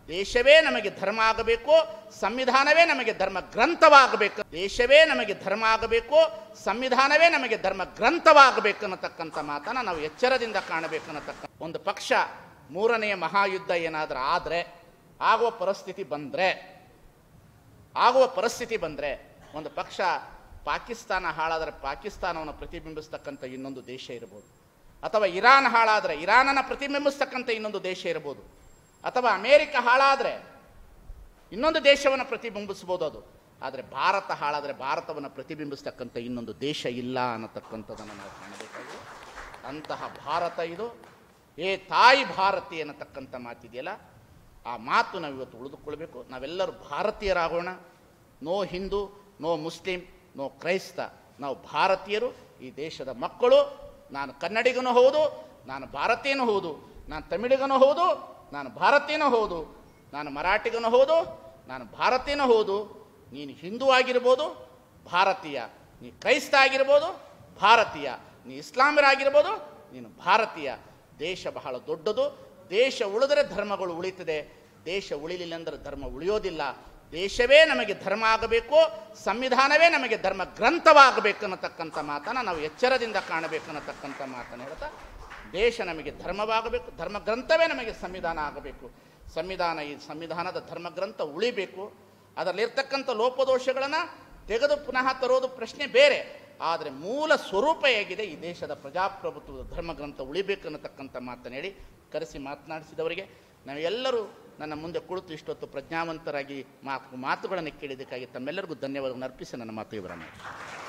ದೇಶವೇ ನಮಗೆ ಧರ್ಮ ಆಗಬೇಕು ಸಂವಿಧಾನವೇ ನಮಗೆ ಧರ್ಮ ಗ್ರಂಥವಾಗಬೇಕು ದೇಶವೇ ನಮಗೆ ಧರ್ಮ ಆಗಬೇಕು ಸಂವಿಧಾನವೇ ನಮಗೆ ಧರ್ಮ ಗ್ರಂಥವಾಗಬೇಕು ಅನ್ನತಕ್ಕಂಥ ಮಾತನ್ನ ನಾವು ಎಚ್ಚರದಿಂದ ಕಾಣಬೇಕು ಅನ್ನತಕ್ಕ ಒಂದು ಪಕ್ಷ ಮೂರನೆಯ ಮಹಾಯುದ್ಧ ಏನಾದರೂ ಆದರೆ ಆಗುವ ಪರಿಸ್ಥಿತಿ ಬಂದರೆ ಆಗುವ ಪರಿಸ್ಥಿತಿ ಬಂದರೆ ಒಂದು ಪಕ್ಷ ಪಾಕಿಸ್ತಾನ ಹಾಳಾದರೆ ಪಾಕಿಸ್ತಾನವನ್ನು ಪ್ರತಿಬಿಂಬಿಸ್ತಕ್ಕಂಥ ಇನ್ನೊಂದು ದೇಶ ಇರ್ಬೋದು ಅಥವಾ ಇರಾನ್ ಹಾಳಾದರೆ ಇರಾನನ್ನು ಪ್ರತಿಬಿಂಬಿಸ್ತಕ್ಕಂಥ ಇನ್ನೊಂದು ದೇಶ ಇರ್ಬೋದು ಅಥವಾ ಅಮೇರಿಕ ಹಾಳಾದರೆ ಇನ್ನೊಂದು ದೇಶವನ್ನು ಪ್ರತಿಬಿಂಬಿಸ್ಬೋದು ಅದು ಆದರೆ ಭಾರತ ಹಾಳಾದರೆ ಭಾರತವನ್ನು ಪ್ರತಿಬಿಂಬಿಸ್ತಕ್ಕಂಥ ಇನ್ನೊಂದು ದೇಶ ಇಲ್ಲ ಅನ್ನತಕ್ಕಂಥದ್ದನ್ನು ನಾವು ಕಾಣಬೇಕಾಗಿದೆ ಅಂತಹ ಭಾರತ ಇದು ಏ ತಾಯಿ ಭಾರತಿ ಅನ್ನತಕ್ಕಂಥ ಮಾತಿದೆಯಲ್ಲ ಆ ಮಾತು ನಾವು ಇವತ್ತು ಉಳಿದುಕೊಳ್ಬೇಕು ನಾವೆಲ್ಲರೂ ಭಾರತೀಯರಾಗೋಣ no Hindu no Muslim no ಕ್ರೈಸ್ತ ನಾವು ಭಾರತೀಯರು ಈ ದೇಶದ ಮಕ್ಕಳು ನಾನು ಕನ್ನಡಿಗನೂ ಹೌದು ನಾನು ಭಾರತೀಯನೂ ಹೌದು ನಾನು ತಮಿಳಿಗನೂ ಹೌದು ನಾನು ಭಾರತೀಯನೂ ಹೌದು ನಾನು ಮರಾಠಿಗನೂ ಹೌದು ನಾನು ಭಾರತೀಯನೂ ಹೌದು ನೀನು ಹಿಂದೂ ಆಗಿರ್ಬೋದು ಭಾರತೀಯ ನೀ ಕ್ರೈಸ್ತ ಆಗಿರ್ಬೋದು ಭಾರತೀಯ ನೀ ಇಸ್ಲಾಮರಾಗಿರ್ಬೋದು ನೀನು ಭಾರತೀಯ ದೇಶ ಬಹಳ ದೊಡ್ಡದು ದೇಶ ಉಳಿದರೆ ಧರ್ಮಗಳು ಉಳಿತದೆ ದೇಶ ಉಳಿಲಿಲ್ಲ ಅಂದರೆ ಧರ್ಮ ಉಳಿಯೋದಿಲ್ಲ ದೇಶವೇ ನಮಗೆ ಧರ್ಮ ಆಗಬೇಕು ಸಂವಿಧಾನವೇ ನಮಗೆ ಧರ್ಮ ಗ್ರಂಥವಾಗಬೇಕು ಅನ್ನತಕ್ಕಂಥ ಮಾತನ್ನು ನಾವು ಎಚ್ಚರದಿಂದ ಕಾಣಬೇಕು ಅನ್ನತಕ್ಕಂಥ ಮಾತನ್ನು ಹೇಳ್ತಾ ದೇಶ ನಮಗೆ ಧರ್ಮವಾಗಬೇಕು ಧರ್ಮ ಗ್ರಂಥವೇ ನಮಗೆ ಸಂವಿಧಾನ ಆಗಬೇಕು ಸಂವಿಧಾನ ಈ ಸಂವಿಧಾನದ ಧರ್ಮ ಗ್ರಂಥ ಉಳಿಬೇಕು ಅದರಲ್ಲಿರ್ತಕ್ಕಂಥ ಲೋಪದೋಷಗಳನ್ನು ತೆಗೆದು ಪುನಃ ತರೋದು ಪ್ರಶ್ನೆ ಬೇರೆ ಆದರೆ ಮೂಲ ಸ್ವರೂಪ ಹೇಗಿದೆ ಈ ದೇಶದ ಪ್ರಜಾಪ್ರಭುತ್ವದ ಧರ್ಮಗ್ರಂಥ ಉಳಿಬೇಕು ಅನ್ನತಕ್ಕಂಥ ಮಾತನ್ನು ಹೇಳಿ ಕರೆಸಿ ಮಾತನಾಡಿಸಿದವರಿಗೆ ನಾವೆಲ್ಲರೂ ನನ್ನ ಮುಂದೆ ಕುಳಿತು ಇಷ್ಟೊತ್ತು ಪ್ರಜ್ಞಾವಂತರಾಗಿ ಮಾತು ಮಾತುಗಳನ್ನು ಕೇಳಿದ್ದಕ್ಕಾಗಿ ತಮ್ಮೆಲ್ಲರಿಗೂ ಧನ್ಯವಾದವನ್ನು ಅರ್ಪಿಸಿ ನನ್ನ ಮಾತು ಇವರನ್ನು